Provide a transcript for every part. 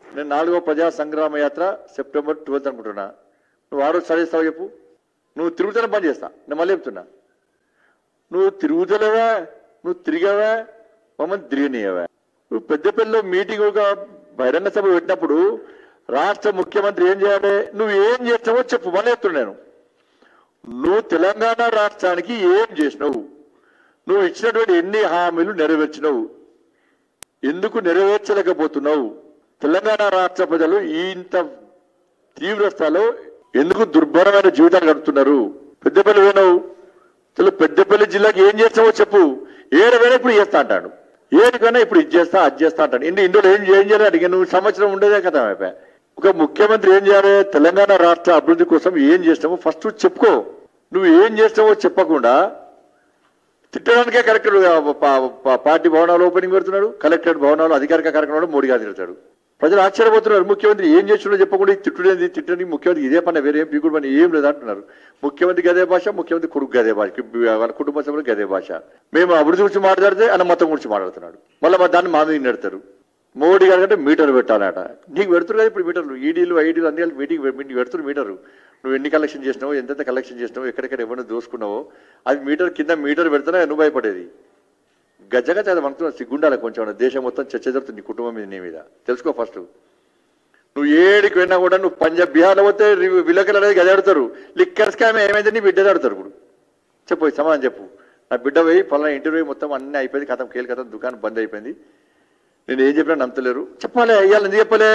నేను నాలుగో ప్రజా సంగ్రామ యాత్ర సెప్టెంబర్ ట్వెల్త్ అనుకుంటున్నా నువ్వు ఆ రోజు చదివిస్తావు చెప్పు నువ్వు తిరుగుతూనే పని చేస్తా నేను మళ్ళీ చెప్తున్నా నువ్వు తిరుగుతలేవా నువ్వు తిరిగావా మమ్మల్ని తిరిగినవా నువ్వు పెద్దపల్లిలో మీటింగ్ ఒక బహిరంగ సభ పెట్టినప్పుడు రాష్ట్ర ముఖ్యమంత్రి ఏం చేయాలి నువ్వు ఏం చేస్తావో చెప్పు మళ్ళీ చెప్తున్నాను నువ్వు తెలంగాణ రాష్ట్రానికి ఏం చేసినావు నువ్వు ఇచ్చినటువంటి ఎన్ని హామీలు నెరవేర్చినావు ఎందుకు నెరవేర్చలేకపోతున్నావు తెలంగాణ రాష్ట్ర ప్రజలు ఇంత తీవ్ర స్థాయిలో ఎందుకు దుర్భరమైన జీవితాలు గడుపుతున్నారు పెద్దపల్లి పోయినావు అసలు పెద్దపల్లి జిల్లాకి ఏం చేస్తావో చెప్పు ఏడవైనా ఇప్పుడు చేస్తా అంటాడు ఏడుకైనా ఇప్పుడు ఇది చేస్తా అది చేస్తా అంటాడు ఇందు ఇందులో ఏం ఏం చేయాలి అడిగి నువ్వు సంవత్సరం ఉండేదే కదా అయిపోయా ఒక ముఖ్యమంత్రి ఏం చేయాలి తెలంగాణ రాష్ట్ర అభివృద్ధి కోసం ఏం చేస్తావో ఫస్ట్ చెప్పుకో నువ్వు ఏం చేస్తావో చెప్పకుండా తిట్టడానికే కలెక్టర్ పా- పా- పార్టీ భవనాలు ఓపెనింగ్ పెడుతున్నాడు కలెక్టరేట్ భవనాలు అధికారిక కార్యక్రమాలు మోడీ గారు తిడతాడు ప్రజలు ఆశ్చర్యపోతున్నారు ముఖ్యమంత్రి ఏం చేస్తున్నాడో చెప్పకుండా ఇది తిట్టుడేది తిట్టని ముఖ్యమంత్రి ఇదే పని వేరే ఏం పీకుడు పని ఏం లేదు అంటున్నారు ముఖ్యమంత్రి గదే భాష ముఖ్యమంత్రి కొడుకు గదే భాష వాళ్ళ కుటుంబ సభ్యులు గదే భాష మేము అభివృద్ధి గురించి మాట్లాడితే ఆయన మతం గురించి మాట్లాడుతున్నాడు మళ్ళీ మా దాన్ని మా మీద నెడతారు మోడీ గారు అంటే మీటర్ పెట్టాలట నీకు పెడుతురు కదా ఇప్పుడు మీటర్లు ఈడీలు ఐడీలు అన్ని కలిపి మీటింగ్ నీకు పెడుతురు మీటరు నువ్వు ఎన్ని కలెక్షన్ చేసినావు ఎంతెంత కలెక్షన్ చేసినావు ఎక్కడెక్కడ ఎవరిని దోసుకున్నావో అది మీటర్ కింద మీటర్ పెడితేనే నువ్వు భయపడేది గజ్జగా చదివి మనతో సిగ్గుండాలి కొంచెం దేశం మొత్తం చర్చ జరుగుతుంది నీ కుటుంబం మీద నీ మీద తెలుసుకో ఫస్ట్ నువ్వు ఏడికి వెళ్ళినా కూడా నువ్వు పంజాబ్ బీహార్లో పోతే రి- విలేకరులు అనేది గదాడుతారు లిక్కర్ స్కామ్ ఏమైంది నీ బిడ్డ ఆడతారు ఇప్పుడు చెప్పు ఈ సమాధానం చెప్పు నా బిడ్డ పోయి పలానా ఇంటర్వ్యూ మొత్తం అన్నీ అయిపోయింది కథం కేలు కథం దుకాణం బంద్ అయిపోయింది నేను ఏం చెప్పినా నమ్మతలేరు చెప్పాలి అయ్యాలి ఎందుకు చెప్పలే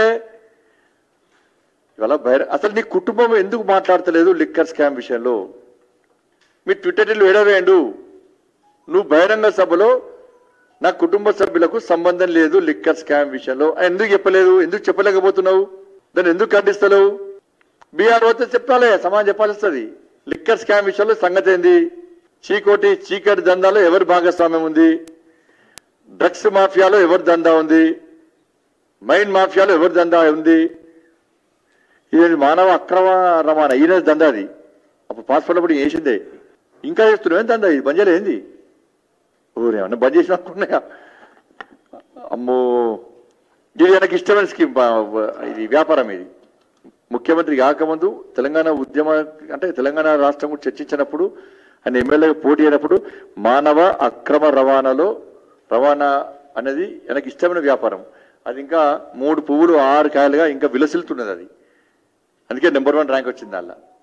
ఇవాళ బహిర అసలు నీ కుటుంబం ఎందుకు మాట్లాడతలేదు లిక్కర్ స్కామ్ విషయంలో మీ ట్విట్టర్లు ఏడవేయండు నువ్వు బహిరంగ సభలో నా కుటుంబ సభ్యులకు సంబంధం లేదు లిక్కర్ స్కామ్ విషయంలో అని ఎందుకు చెప్పలేదు ఎందుకు చెప్పలేకపోతున్నావు దాన్ని ఎందుకు ఖండిస్తలేవు బీఆర్ పోతే చెప్పాలి సమాజం చెప్పాల్సి వస్తుంది లిక్కర్ స్కామ్ విషయంలో సంగతి ఏంది చీకోటి చీకటి దందాలో ఎవరి భాగస్వామ్యం ఉంది డ్రగ్స్ మాఫియాలో ఎవరి దందా ఉంది మైండ్ మాఫియాలో ఎవరి దందా ఉంది ఇది మానవ అక్రమ రవాణా ఈయన దందా అది అప్పుడు పాస్పోర్ట్ అప్పుడు వేసిందే ఇంకా చేస్తున్నావు ఏం దందా ఇది బంజారా ఏంది ఊరే ఏమన్నా బంద్ చేసిన అనుకున్నాయా అమ్మో ఇది నాకు ఇష్టమైన స్కీమ్ బా- ఇది వ్యాపారం ఇది ముఖ్యమంత్రి కాకముందు తెలంగాణ ఉద్యమ అంటే తెలంగాణ రాష్ట్రం గురించి చర్చించినప్పుడు ఆయన ఎమ్మెల్యేగా పోటీ అయినప్పుడు మానవ అక్రమ రవాణాలో రవాణా అనేది எனக்கு ఇష్టమైన వ్యాపారం అది ఇంకా మూడు పువ్వులు ఆరు కాయలుగా ఇంకా విలసిల్తున్నది అది అందుకే నెంబర్ వన్ ర్యాంక్ వచ్చింది అలా